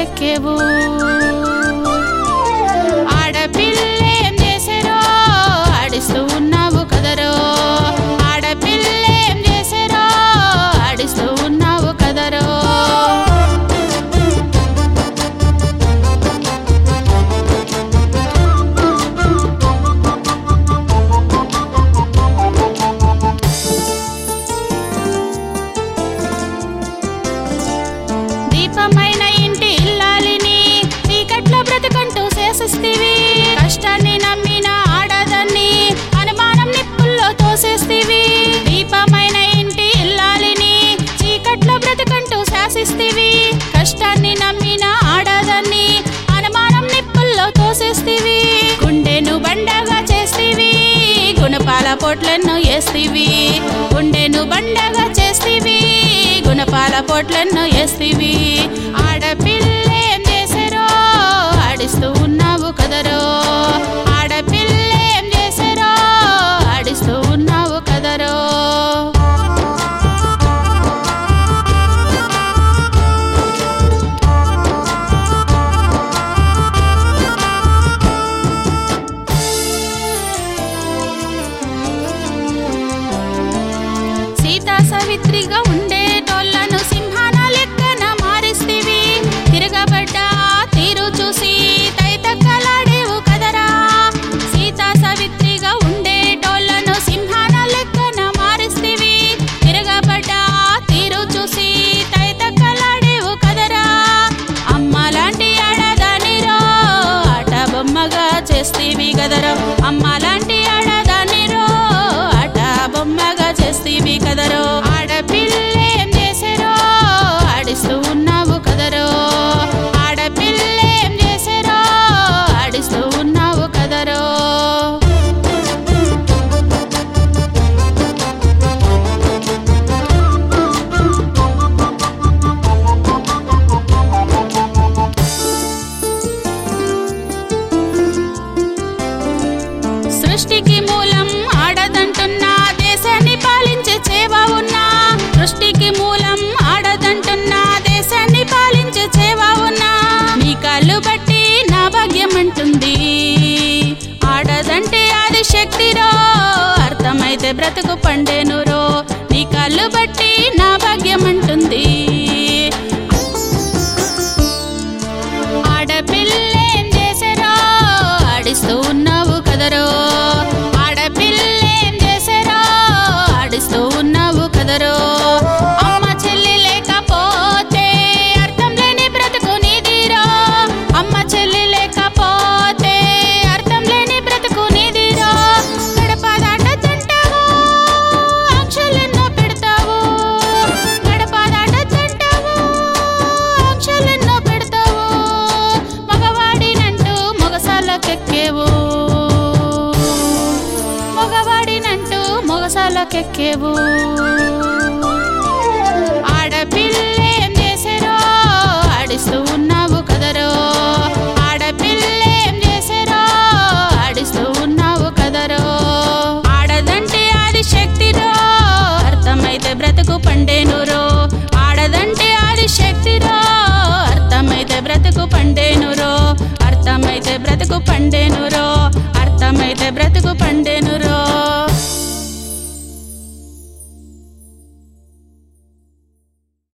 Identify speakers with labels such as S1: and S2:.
S1: మొగసాలకెక్కేవు ఆడపిల్లేం చేసారో ఆడిస్తూ ఉన్నావు కదరో ఆడపిల్లేం చేసారో ఆడిస్తూ ఉన్నావు కదరో దీపమైన ఇంటి ఇల్లాలిని చీకట్ల బ్రతుకంటూ చేసేస్తివి కష్టాన్ని నమ్మిన ఆడదాన్ని అనుమానం నిప్పుల్లో తోసేస్తివి దీపమైన ఇంటి ఇల్లాలిని చీకట్ల బ్రతుకంటూ శాసిస్తివి కష్టాన్ని నమ్మిన ఆడదాన్ని అనుమానం నిప్పుల్లో తోసేస్తివి గుండెను బండగా చేస్తివి గుణపాల పొట్లెన్నో వేస్తివి గుండెను బండగా చేస్తివి గుణపాల పొట్లెన్నో వేస్తివి ఆడపిల్లేం చేసారో ఆడిస్తూ ఉన్నావు కదరో ఆడపిల్లేం చేసారో ఆడిస్తూ ఉన్నావు కదరో సీతా సవిత్రిగా ఉండేటోళ్లను సింహాన లెక్కన మారిస్తివి తిరగబడ్డ తీరు చూసి తైతక్కలాడేవు కదరా సీతా సవిత్రిగా ఉండేటోళ్లను సింహాన లెక్కన మారిస్తివి తిరగబడ్డ తీరు చూసి తైతక్కలాడేవు కదరా అమ్మ లాంటి ఆడదానిరో ఆట బొమ్మగా చేస్తీవి కదరో అమ్మ లాంటి ఆడదానిరో ఆట బొమ్మగా చేస్తీవి కదరో ఆడపిల్లేం చేసారో ఆడిస్తూ ఉన్నావు కదరో ఆడపిల్లేం చేసారో ఆడిస్తూ ఉన్నావు కదరో సృష్టికి మూలం ఆడదంటున్నా దేశాన్ని పాలించే చేవ ఉన్నా సృష్టికి మూలం ఆడదంటున్నా దేశాన్ని పాలించే చేవ ఉన్నా నీ కాళ్ళు బట్టి నా భాగ్యం అంటుంది ఆడదంటే ఆది శక్తిరో అర్థమైతే బ్రతుకు పండేనురో నీ కాళ్ళు బట్టి నా భాగ్యం అంటుంది ఆడపిల్లేం చేసారో ఆడిస్తూ ఉన్నావు కదరో ఆడపిల్లేం చేసారో ఆడిస్తూ ఉన్నావు కదరో అమ్మ చెల్లి లేకపోతే అర్థం లేని బ్రతుకు నీదిరో అమ్మ చెల్లి లేకపోతే అర్థం లేని బ్రతుకు నీదిరో గడప దాటతుంటావు ఆంక్షలెన్నో పెడతావు గడప దాటతుంటావు ఆంక్షలెన్నో పెడతావు మగవాడినంటూ మొగసాలకెక్కేవు మగవాడినంటూ మొగసాలకెక్కేవు ఆడపిల్లేం చేసారో ఆడిస్తూ ఉన్నావు కదరో ఆడపిల్లేం చేసారో ఆడిస్తూ ఉన్నావు కదరో ఆడదంటే ఆది శక్తిరో అర్థమైతే బ్రతుకు పండేనురో ఆడదంటే ఆది శక్తిరో అర్థమైతే బ్రతుకు పండేనురో అర్థమైతే బ్రతుకు పండేనురో అర్థమైతే బ్రతుకు